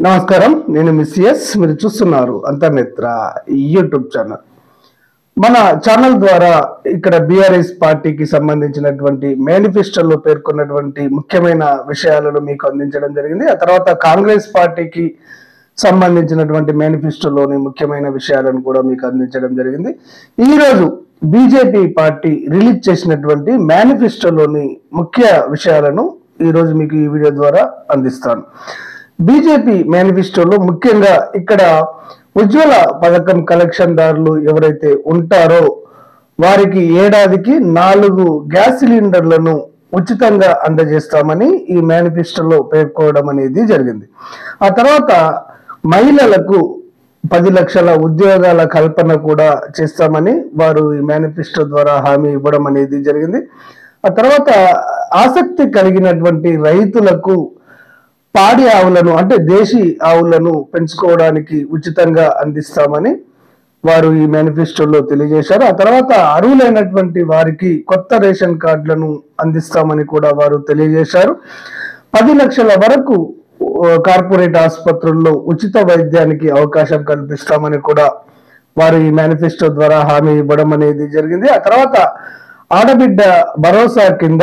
నమస్కారం నేను మిస్ ఎస్ మీరు చూస్తున్నారు అంతర్నేత్ర యూట్యూబ్ ఛానల్ మన ఛానల్ ద్వారా ఇక్కడ బీఆర్ఎస్ పార్టీకి సంబంధించినటువంటి మేనిఫెస్టోలో పేర్కొన్నటువంటి ముఖ్యమైన విషయాలను మీకు అందించడం జరిగింది ఆ తర్వాత కాంగ్రెస్ పార్టీకి సంబంధించినటువంటి మేనిఫెస్టోలోని ముఖ్యమైన విషయాలను కూడా మీకు అందించడం జరిగింది ఈ రోజు బీజేపీ పార్టీ రిలీజ్ చేసినటువంటి మేనిఫెస్టోలోని ముఖ్య విషయాలను ఈ రోజు మీకు ఈ వీడియో ద్వారా అందిస్తాను బీజేపీ మేనిఫెస్టోలో ముఖ్యంగా ఇక్కడ ఉజ్వల పథకం కలెక్షన్ దారులు ఎవరైతే ఉంటారో వారికి ఏడాదికి నాలుగు గ్యాస్ సిలిండర్లను ఉచితంగా అందజేస్తామని ఈ మేనిఫెస్టోలో పేర్కోవడం అనేది జరిగింది ఆ తర్వాత మహిళలకు పది లక్షల ఉద్యోగాల కల్పన కూడా చేస్తామని వారు ఈ మేనిఫెస్టో ద్వారా హామీ ఇవ్వడం అనేది జరిగింది ఆ తర్వాత ఆసక్తి కలిగినటువంటి రైతులకు పాడి ఆవులను అంటే దేశీ ఆవులను పెంచుకోవడానికి ఉచితంగా అందిస్తామని వారు ఈ మేనిఫెస్టోలో తెలియజేశారు ఆ తర్వాత అర్హులైనటువంటి వారికి కొత్త రేషన్ కార్డులను అందిస్తామని కూడా వారు తెలియజేశారు పది లక్షల వరకు ఆ, కార్పొరేట్ ఆసుపత్రుల్లో ఉచిత వైద్యానికి అవకాశం కల్పిస్తామని కూడా వారు ఈ మేనిఫెస్టో ద్వారా హామీ ఇవ్వడం అనేది జరిగింది ఆ తర్వాత ఆడబిడ్డ భరోసా కింద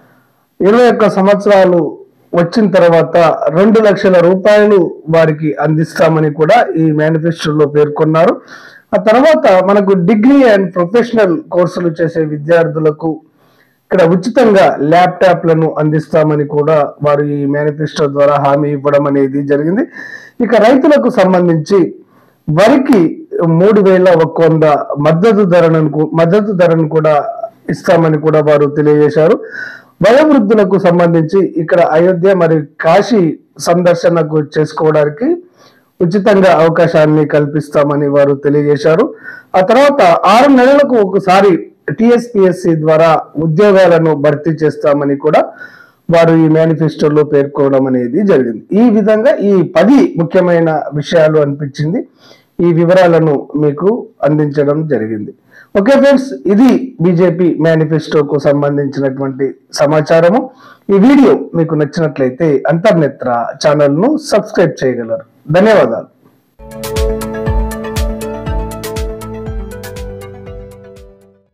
ఇరవై ఒక్క సంవత్సరాలు వచ్చిన తర్వాత రెండు లక్షల రూపాయలు వారికి అందిస్తామని కూడా ఈ మేనిఫెస్టోలో పేర్కొన్నారు ఆ తర్వాత మనకు డిగ్రీ అండ్ ప్రొఫెషనల్ కోర్సులు చేసే విద్యార్థులకు ఇక్కడ ఉచితంగా ల్యాప్టాప్లను అందిస్తామని కూడా వారు ఈ మేనిఫెస్టో ద్వారా హామీ ఇవ్వడం అనేది జరిగింది ఇక రైతులకు సంబంధించి వరికి మూడు వేల ఒక్క వంద మద్దతు ధరను కు- మద్దతు ధరను కూడా ఇస్తామని కూడా వారు తెలియజేశారు వయోవృద్ధులకు సంబంధించి ఇక్కడ అయోధ్య మరియు కాశీ సందర్శనకు చేసుకోవడానికి ఉచితంగా అవకాశాన్ని కల్పిస్తామని వారు తెలియజేశారు ఆ తర్వాత ఆరు నెలలకు ఒకసారి టిఎస్పిఎస్సి ద్వారా ఉద్యోగాలను భర్తీ చేస్తామని కూడా వారు ఈ మేనిఫెస్టోలో పేర్కోవడం అనేది జరిగింది ఈ విధంగా ఈ పది ముఖ్యమైన విషయాలు అనిపించింది ఈ వివరాలను మీకు అందించడం జరిగింది ఓకే ఫ్రెండ్స్ ఇది బీజేపీ మేనిఫెస్టోకు సంబంధించినటువంటి సమాచారము ఈ వీడియో మీకు నచ్చినట్లయితే అంతర్నేత్ర ఛానల్ను సబ్స్క్రైబ్ చేయగలరు ధన్యవాదాలు